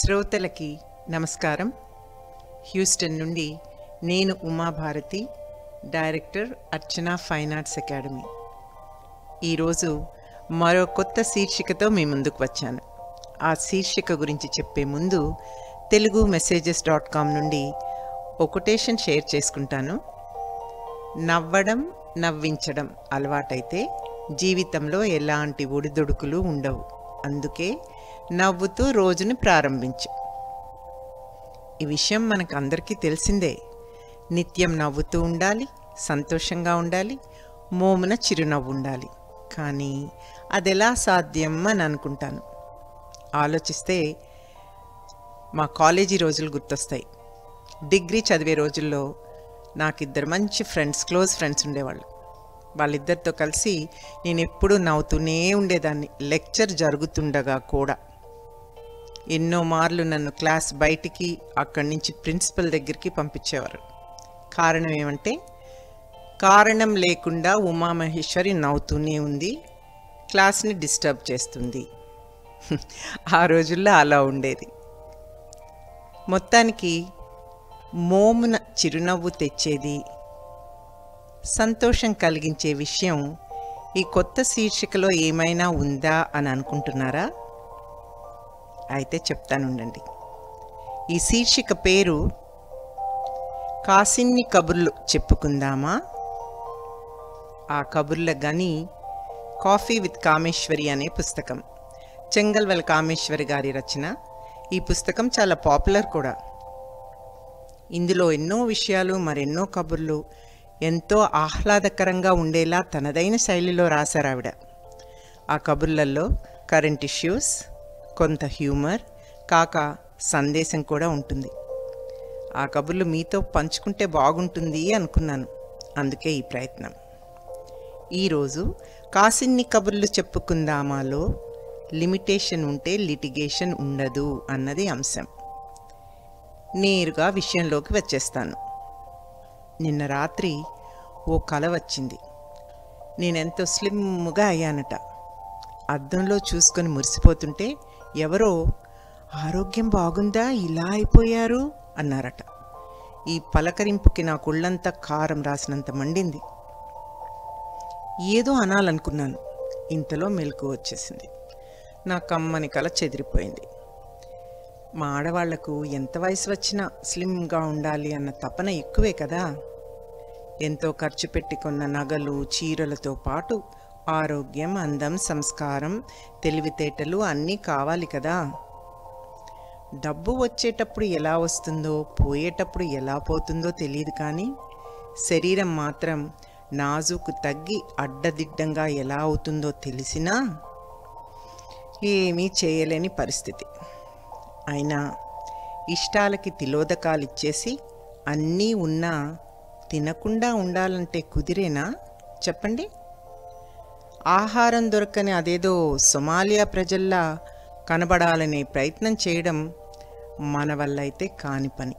శ్రోతలకి నమస్కారం హ్యూస్టన్ నుండి నేను Umabharati director Archana fine arts academy ఈరోజు మరో కొత్త శీర్షికతో మీ ముందుకు వచ్చాను ఆ శీర్షిక గురించి చెప్పే ముందు తెలుగు మెసేజెస్ డాట్ కామ్ నుండి ఒక కొటేషన్ షేర్ చేసుకుంటాను నవ్వడం నవ్వించడం అలవాటైతే జీవితంలో ఎలాంటి ఒడిదుడుకులు ఉండవు అందుకే నవ్వుతూ రోజుని ప్రారంభించు ఈ విషయం మనకు అందరికీ తెలిసిందే నిత్యం నవ్వుతూ ఉండాలి సంతోషంగా ఉండాలి మోమున చిరునవ్వు ఉండాలి కానీ అది ఎలా సాధ్యం అని అనుకుంటాను ఆలోచిస్తే మా కాలేజీ రోజులు గుర్తొస్తాయి డిగ్రీ చదివే రోజుల్లో నాకు ఇద్దరు మంచి ఫ్రెండ్స్ క్లోజ్ ఫ్రెండ్స్ ఉండేవాళ్ళు వాళ్ళిద్దరితో కలిసి నేను ఎప్పుడూ నవ్వుతూనే ఉండేదాన్ని లెక్చర్ జరుగుతుండగా కూడా ఎన్నో మార్లు నన్ను క్లాస్ బయటికి అక్కడి నుంచి ప్రిన్సిపల్ దగ్గరికి పంపించేవారు కారణం ఏమంటే కారణం లేకుండా ఉమామహేశ్వరి నవ్వుతూనే ఉంది క్లాస్ని డిస్టర్బ్ చేస్తుంది ఆ రోజుల్లో అలా ఉండేది మొత్తానికి మోమున చిరునవ్వు తెచ్చేది సంతోషం కలిగించే విషయం ఈ కొత్త శీర్షికలో ఏమైనా ఉందా అని అనుకుంటున్నారా అయితే చెప్తానుండండి ఈ శీర్షిక పేరు కాసిన్ని కబుర్లు చెప్పుకుందామా ఆ కబుర్ల గని కాఫీ విత్ కామేశ్వరి అనే పుస్తకం చెంగల్వల్ కామేశ్వరి గారి రచన ఈ పుస్తకం చాలా పాపులర్ కూడా ఇందులో ఎన్నో విషయాలు మరెన్నో కబుర్లు ఎంతో ఆహ్లాదకరంగా ఉండేలా తనదైన శైలిలో రాశారు ఆవిడ ఆ కబుర్లలో కరెంట్ ఇష్యూస్ కొంత హ్యూమర్ కాక సందేశం కూడా ఉంటుంది ఆ కబుర్లు మీతో పంచుకుంటే బాగుంటుంది అనుకున్నాను అందుకే ఈ ప్రయత్నం ఈరోజు కాసిన్ని కబుర్లు చెప్పుకుందామాలో లిమిటేషన్ ఉంటే లిటిగేషన్ ఉండదు అన్నది అంశం నేరుగా విషయంలోకి వచ్చేస్తాను నిన్న రాత్రి ఓ కల వచ్చింది నేనెంతో స్లిమ్గా అయ్యానట అద్దంలో చూసుకొని మురిసిపోతుంటే ఎవరో ఆరోగ్యం బాగుందా ఇలా అయిపోయారు అన్నారట ఈ పలకరింపుకి నా కుళ్ళంతా కారం రాసినంత మండింది ఏదో అనాలనుకున్నాను ఇంతలో మెలకు వచ్చేసింది నా కమ్మని కల చెదిరిపోయింది మా ఆడవాళ్లకు ఎంత వయసు వచ్చినా స్లిమ్గా ఉండాలి అన్న తపన ఎక్కువే కదా ఎంతో ఖర్చు పెట్టి కొన్న నగలు చీరలతో పాటు ఆరోగ్యం అందం సంస్కారం తెలివితేటలు అన్నీ కావాలి కదా డబ్బు వచ్చేటప్పుడు ఎలా వస్తుందో పోయేటప్పుడు ఎలా పోతుందో తెలియదు కానీ శరీరం మాత్రం నాజుకు తగ్గి అడ్డదిడ్డంగా ఎలా అవుతుందో తెలిసినా ఏమీ చేయలేని పరిస్థితి అయినా ఇష్టాలకి తిలోదకాలు ఇచ్చేసి అన్నీ ఉన్నా తినకుండా ఉండాలంటే కుదిరేనా చెప్పండి ఆహారం దొరకని అదేదో సొమాలియా ప్రజల్లా కనబడాలనే ప్రయత్నం చేయడం మన వల్ల అయితే కాని పని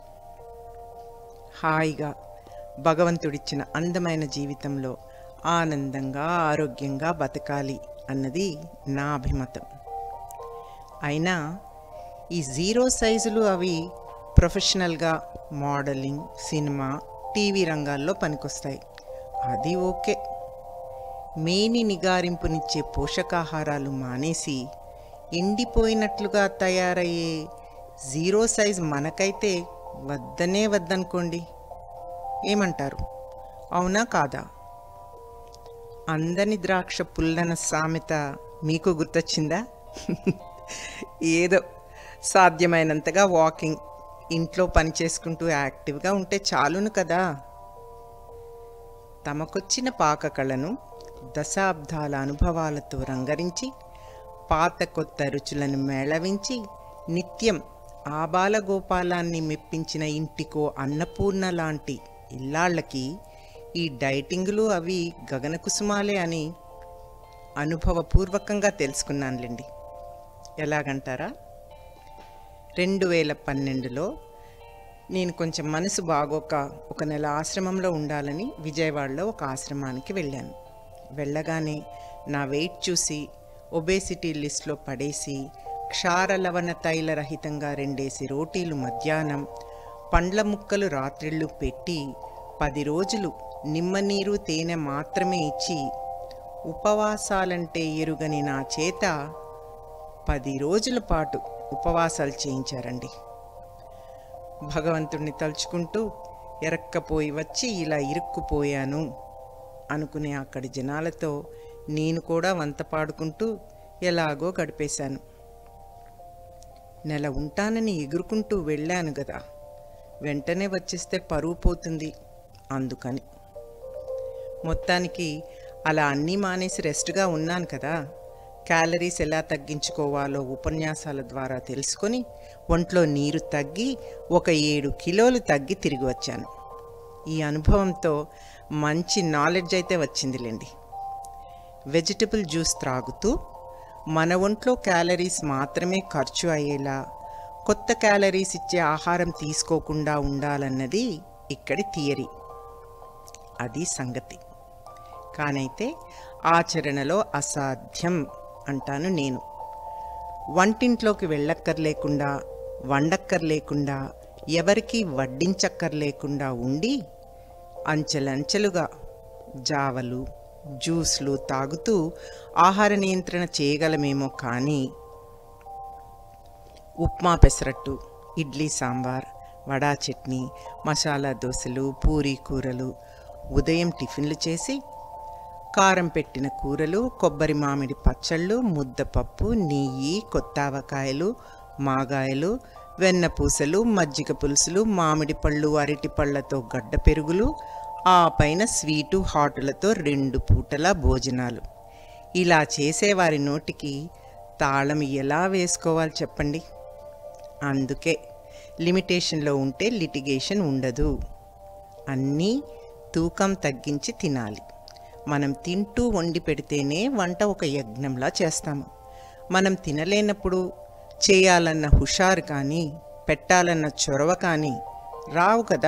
హాయిగా భగవంతుడిచ్చిన అందమైన జీవితంలో ఆనందంగా ఆరోగ్యంగా బతకాలి అన్నది నా అభిమతం అయినా ఈ జీరో సైజులు అవి ప్రొఫెషనల్గా మోడలింగ్ సినిమా టీవీ రంగాల్లో పనికొస్తాయి అది ఓకే మేని నిగారింపునిచ్చే పోషకాహారాలు మానేసి ఎండిపోయినట్లుగా తయారయ్యే జీరో సైజ్ మనకైతే వద్దనే వద్దనుకోండి ఏమంటారు అవునా కాదా అందని ద్రాక్ష పుల్లన సామెత మీకు గుర్తొచ్చిందా ఏదో సాధ్యమైనంతగా వాకింగ్ ఇంట్లో పని చేసుకుంటూ యాక్టివ్గా ఉంటే చాలును కదా తమకొచ్చిన పాకకళను దశాబ్దాల అనుభవాలతో రంగరించి పాత కొత్త రుచులను మేళవించి నిత్యం ఆబాలగోపాలాన్ని మెప్పించిన ఇంటికో అన్నపూర్ణ లాంటి ఇల్లాళ్ళకి ఈ డైటింగులు అవి గగనకుసుమాలే అని అనుభవపూర్వకంగా తెలుసుకున్నానులేండి ఎలాగంటారా రెండు వేల పన్నెండులో నేను కొంచెం మనసు బాగోక ఒక నెల ఆశ్రమంలో ఉండాలని విజయవాడలో ఒక ఆశ్రమానికి వెళ్ళాను వెళ్ళగానే నా వెయిట్ చూసి ఒబేసిటీ లిస్ట్లో పడేసి క్షారలవణ తైలరహితంగా రెండేసి రోటీలు మధ్యాహ్నం పండ్ల ముక్కలు రాత్రిళ్ళు పెట్టి పది రోజులు నిమ్మనీరు తేనె మాత్రమే ఇచ్చి ఉపవాసాలంటే ఎరుగని నా చేత పది రోజుల పాటు ఉపవాసాలు చేయించారండి భగవంతుణ్ణి తలుచుకుంటూ ఎరక్కపోయి వచ్చి ఇలా ఇరుక్కుపోయాను అనుకునే అక్కడి జనాలతో నేను కూడా వంత పాడుకుంటూ ఎలాగో గడిపేశాను నెల ఉంటానని ఎగురుకుంటూ వెళ్ళాను కదా వెంటనే వచ్చేస్తే పరువు పోతుంది అందుకని మొత్తానికి అలా అన్నీ మానేసి రెస్ట్గా ఉన్నాను కదా క్యాలరీస్ ఎలా తగ్గించుకోవాలో ఉపన్యాసాల ద్వారా తెలుసుకొని ఒంట్లో నీరు తగ్గి ఒక ఏడు కిలోలు తగ్గి తిరిగి వచ్చాను ఈ అనుభవంతో మంచి నాలెడ్జ్ అయితే వచ్చిందిలేండి వెజిటబుల్ జ్యూస్ త్రాగుతూ మన ఒంట్లో క్యాలరీస్ మాత్రమే ఖర్చు అయ్యేలా కొత్త క్యాలరీస్ ఇచ్చే ఆహారం తీసుకోకుండా ఉండాలన్నది ఇక్కడి థియరీ అది సంగతి కానైతే ఆచరణలో అసాధ్యం అంటాను నేను వంటింట్లోకి వెళ్ళక్కర్లేకుండా వండక్కర్లేకుండా ఎవరికి వడ్డించక్కర్లేకుండా ఉండి అంచెలంచెలుగా జావలు జ్యూస్లు తాగుతూ ఆహార నియంత్రణ చేయగలమేమో కానీ ఉప్మా పెసరట్టు ఇడ్లీ సాంబార్ వడా చట్నీ మసాలా దోశలు పూరీ కూరలు ఉదయం టిఫిన్లు చేసి కారం పెట్టిన కూరలు కొబ్బరి మామిడి పచ్చళ్ళు ముద్దపప్పు నెయ్యి కొత్తావకాయలు మాగాయలు వెన్న పూసలు మజ్జిగ పులుసులు మామిడి పళ్ళు అరటి పళ్ళతో గడ్డ పెరుగులు ఆ పైన స్వీటు హాటులతో రెండు పూటల భోజనాలు ఇలా చేసేవారి నోటికి తాళం ఎలా వేసుకోవాలి చెప్పండి అందుకే లిమిటేషన్లో ఉంటే లిటిగేషన్ ఉండదు అన్నీ తూకం తగ్గించి తినాలి మనం తింటూ వండి పెడితేనే వంట ఒక యజ్ఞంలా చేస్తాము మనం తినలేనప్పుడు చేయాలన్న హుషారు కానీ పెట్టాలన్న చొరవ కానీ రావు కదా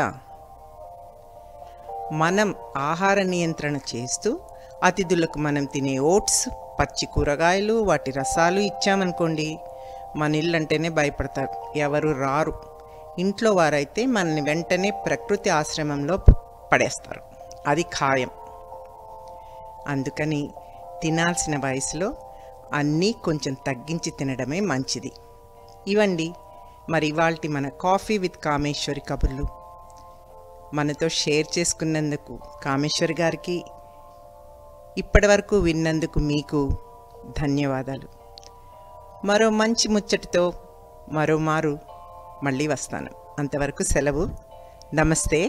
మనం ఆహార నియంత్రణ చేస్తూ అతిథులకు మనం తినే ఓట్స్ పచ్చి కూరగాయలు వాటి రసాలు ఇచ్చామనుకోండి మన ఇల్లంటేనే భయపడతారు ఎవరు రారు ఇంట్లో వారైతే మనని వెంటనే ప్రకృతి ఆశ్రమంలో పడేస్తారు అది ఖాయం అందుకని తినాల్సిన వయసులో అన్నీ కొంచెం తగ్గించి తినడమే మంచిది ఇవండి మరి ఇవాల్టి మన కాఫీ విత్ కామేశ్వరి కబుర్లు మనతో షేర్ చేసుకున్నందుకు కామేశ్వరి గారికి ఇప్పటివరకు విన్నందుకు మీకు ధన్యవాదాలు మరో మంచి ముచ్చటితో మరోమారు మళ్ళీ వస్తాను అంతవరకు సెలవు నమస్తే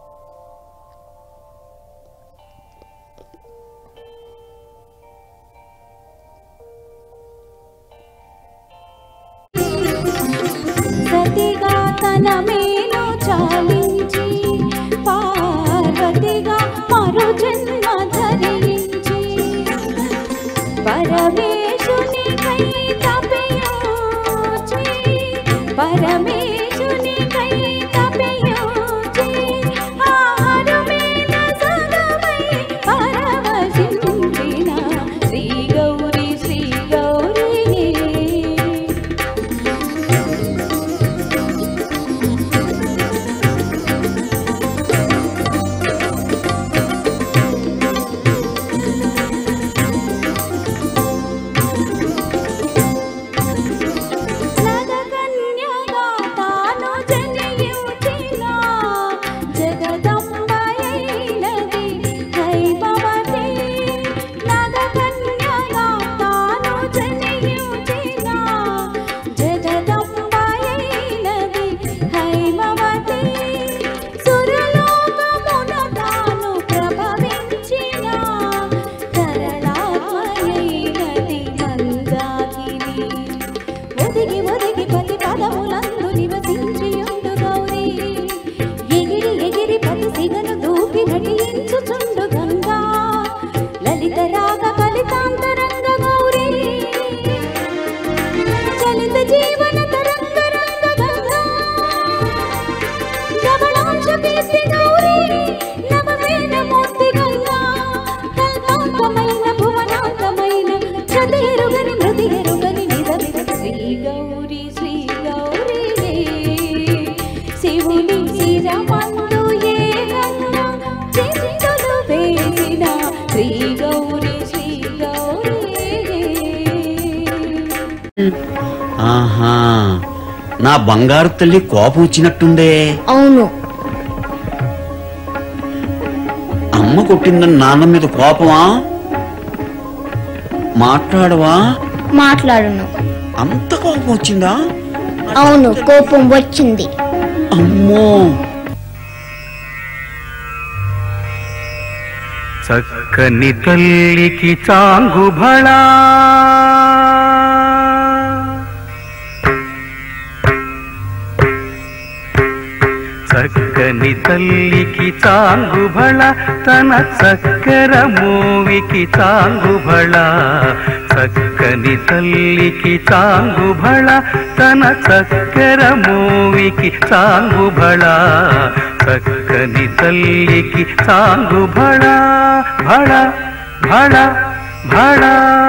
సతిగా తన మేను చాలించి పార్వతిగా మరు జన్మ ధరించి పరమేశుని కై తపయోచి పరమేశుని కై తపయోచి ఆహారమేన సగమై పరవశించిన శ్రీ గౌరి శ్రీ గౌరి నగకన్యగా శివుని శిరమందు ఏగంగా చింతలు వేసిన శ్రీ గౌరి శ్రీ గౌరీ ఆహా నా బంగారు తల్లి కోపం వచ్చినట్టుందే అవును అమ్మ కొట్టిందని నాన్న మీద కోపమా మాట్లాడవా మాట్లాడును అంత కోపం వచ్చిందా అవును కోపం వచ్చింది అమ్మో చక్కని తల్లికి చాంగుభళా చక్కని తల్లికి చాంగుభళ తన చక్కెర మూవికి చాంగుభళ చక్కని తల్లికి చాంగుభళ తన చక్కెర మూవికి చాంగుభళ చక్కని తల్లికి చాంగుభళ భళ భళ భళ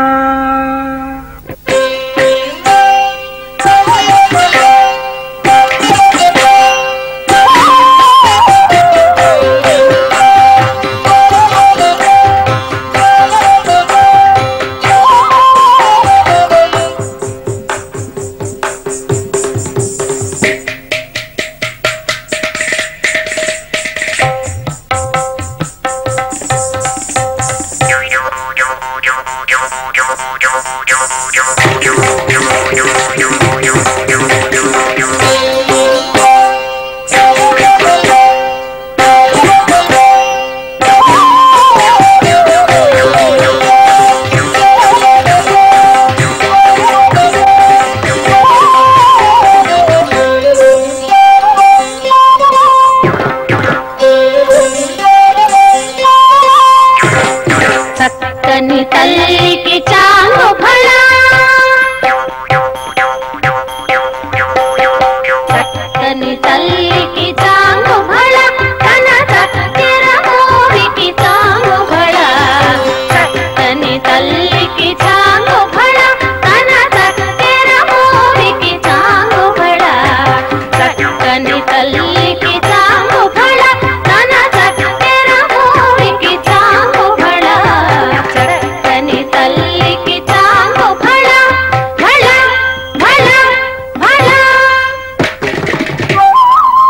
చక్కని తల్లికి చాలు భళా చక్కని తల్లికి చాలు భళ తన చక్కెర మోవికి చాలు భళ చక్కని తల్లికి చాలు భళ తన చక్కెర మోవికి చాలు భళ చక్కని తల్లికి చాలు భళ తన చక్కెర మోవికి చాలు భళ చక్కని తల్లికి చాలు భళ భళ భళ భళ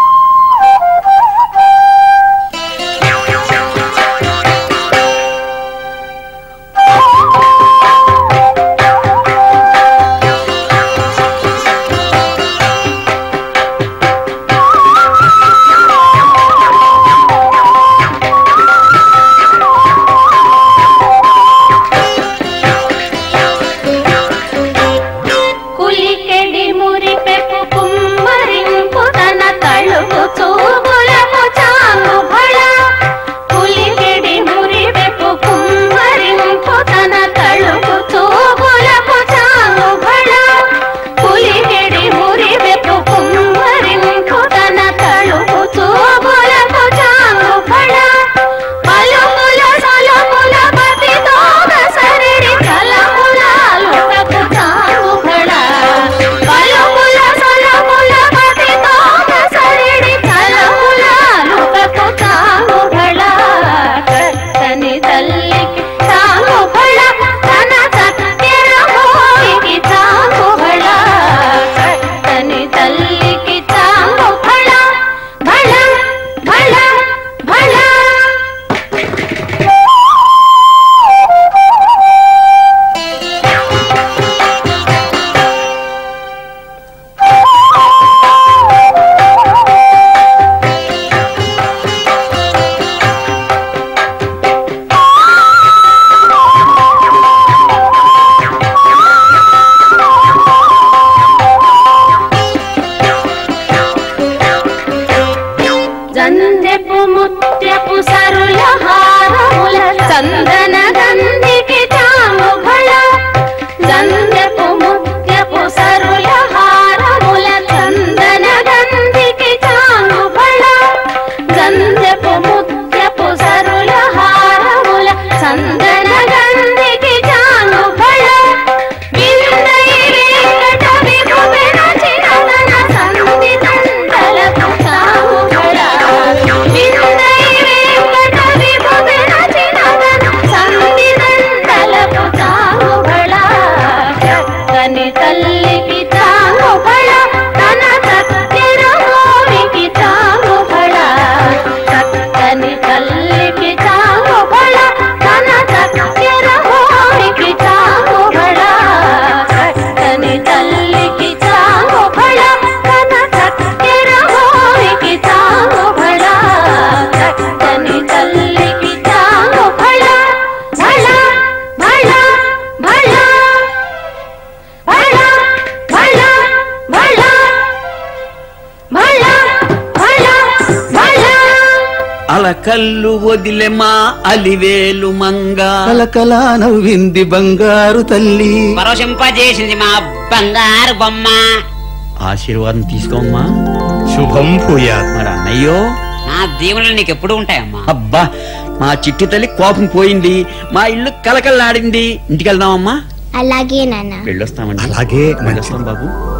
అలకల్లు వదిలే మా అలివేలు మంగ కలకలా నవ్వింది బంగారు తల్లి పరవశింపజేసింది మా బంగారు బొమ్మ ఆశీర్వాదం తీసుకోమ్మా శుభం భూయాత్ మరి అన్నయ్యో నా దీవెనలు నీకు ఎప్పుడు ఉంటాయమ్మా అబ్బా మా చిట్టి తల్లి కోపం పోయింది మా ఇల్లు కలకల్లాడింది ఇంటికి వెళ్దామమ్మా అలాగే నాన్న వెళ్ళొస్తామండి అలాగే వెళ్ళొస్తాం బాబు